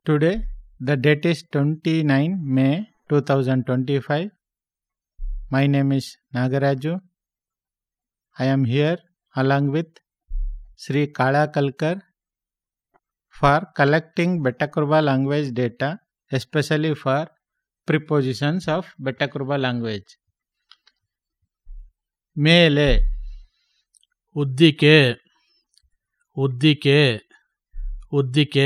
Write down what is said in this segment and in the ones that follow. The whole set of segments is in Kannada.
Today, the date is 29 May 2025. My name is Nagaraju. I am here along with Sri Kala Kalkar for collecting Betakurba language data, especially for prepositions of Betakurba language. ಮೇಲೆ ಉದ್ದಿಕೆ ಉದ್ದಿಕೆ ಉದ್ದಿಕೆ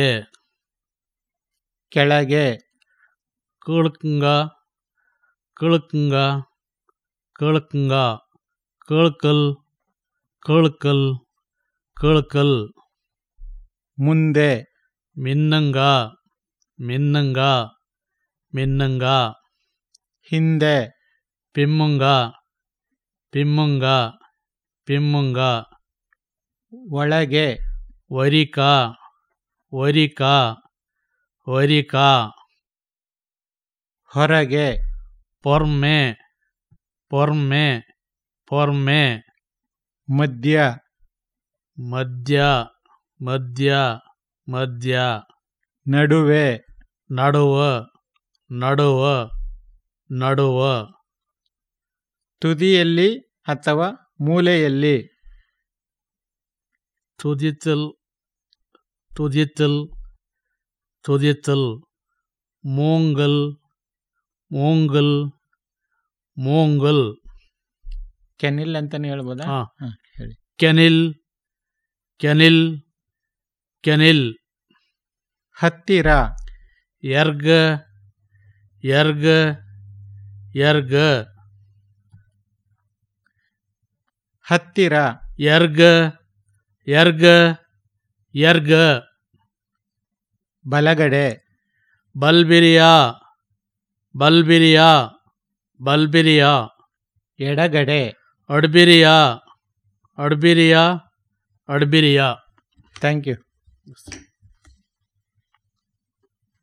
ಕೆಳಗೆ ಕಳ್ಕಂಗ ಕಳ್ಕಂಗ ಕಳ್ಕಂಗ ಕಳ್ಕಲ್ ಕಳ್ಕಲ್ ಕಳ್ಕಲ್ ಮುಂದೆ ಮಿನ್ನಂಗ ಮಿನ್ನಂಗ ಮಿನ್ನಂಗ ಹಿಂದೆ ಪಿಮ್ಮಂಗ ಪಿಮ್ಮಂಗ ಪಿಮ್ಮಂಗ ಒಳಗೆ ವರಿಕ ವರಿಕ ವರಿಕ ಹೊರಗೆ ಪೊರ್ಮೆ ಪೊರ್ಮೆ ಪೊರ್ಮೆ ಮಧ್ಯ ಮಧ್ಯ ಮಧ್ಯ ಮಧ್ಯ ನಡುವೆ ನಡುವ ನಡುವ ನಡುವ ತುದಿಯಲ್ಲಿ ಅಥವಾ ಮೂಲೆಯಲ್ಲಿ ತುದಿತಲ್ ತುದಿತಲ್ ತುದಿತಲ್ ಮೋಂಗಲ್ ಮೋಂಗಲ್ ಮೋಂಗಲ್ ಕೆನಿಲ್ ಅಂತಾನೆ ಹೇಳ್ಬೋದಾ ಹಾ. ಹಾ, ಹೇಳಿ ಕೆನಿಲ್ ಕೆನಿಲ್ ಕೆನಿಲ್ ಹತ್ತಿರ ಎರ್ಗ ಎರ್ಗ ಎರ್ಗ ಹತ್ತಿರ ಎರ್ಗ ಎರ್ಗ ಎರ್ಗ ಬಲಗಡೆ ಬಲ್ಬಿರಿಯಾ ಬಲ್ಬಿರಿಯಾ ಬಲ್ಬಿರಿಯಾ ಎಡಗಡೆ ಅಡ್ಬಿರಿಯಾ ಅಡ್ಬಿರಿಯಾ ಅಡ್ಬಿರಿಯಾ ಥ್ಯಾಂಕ್ ಯು